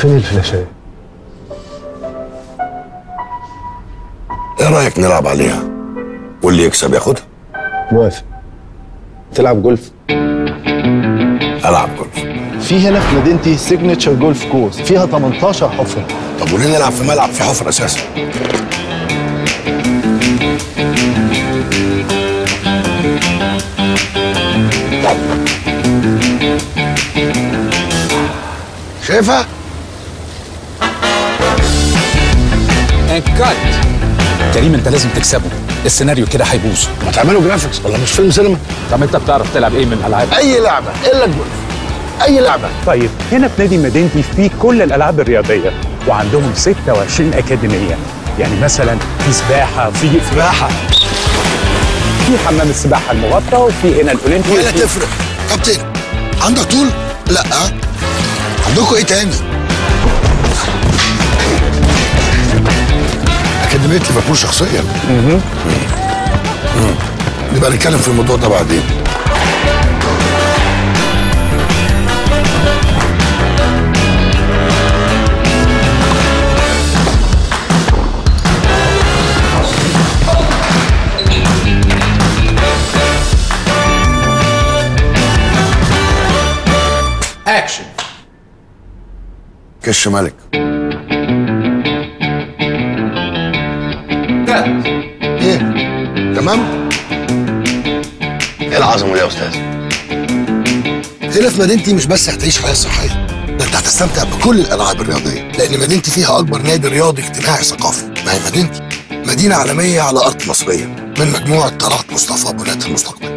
فين الفلاشايه ايه رايك نلعب عليها واللي يكسب ياخدها موافق تلعب جولف العب جولف في هنا في مدينتي سيجنتشر جولف كورس فيها 18 حفره طب وليه نلعب في ملعب في حفر اساسا شايفها كات كريم انت لازم تكسبه السيناريو كده هيبوظ ما تعملوا جرافيكس ولا مش فيلم سينما طب انت بتعرف تلعب ايه من الالعاب اي لعبه الا الجولف اي لعبه طيب هنا في نادي مدينتي في كل الالعاب الرياضيه وعندهم 26 اكاديميه يعني مثلا في سباحه في سباحه في حمام السباحه المغطى وفي هنا الاولمبي ولا وفي- تفرق كابتن عندك طول لا عندكم ايه تاني أكاديمية ليفربول شخصيا مم. نبقى نتكلم في الموضوع ده بعدين اكشن كش ملك كات ايه تمام ايه العظمه دي يا استاذ هنا في مدينتي مش بس هتعيش حياه صحيه ده انت هتستمتع بكل الالعاب الرياضيه لان مدينتي فيها اكبر نادي رياضي اجتماعي ثقافي ما هي مدينتي مدينه عالميه على ارض مصريه من مجموعه طلعت مصطفى بنات المستقبل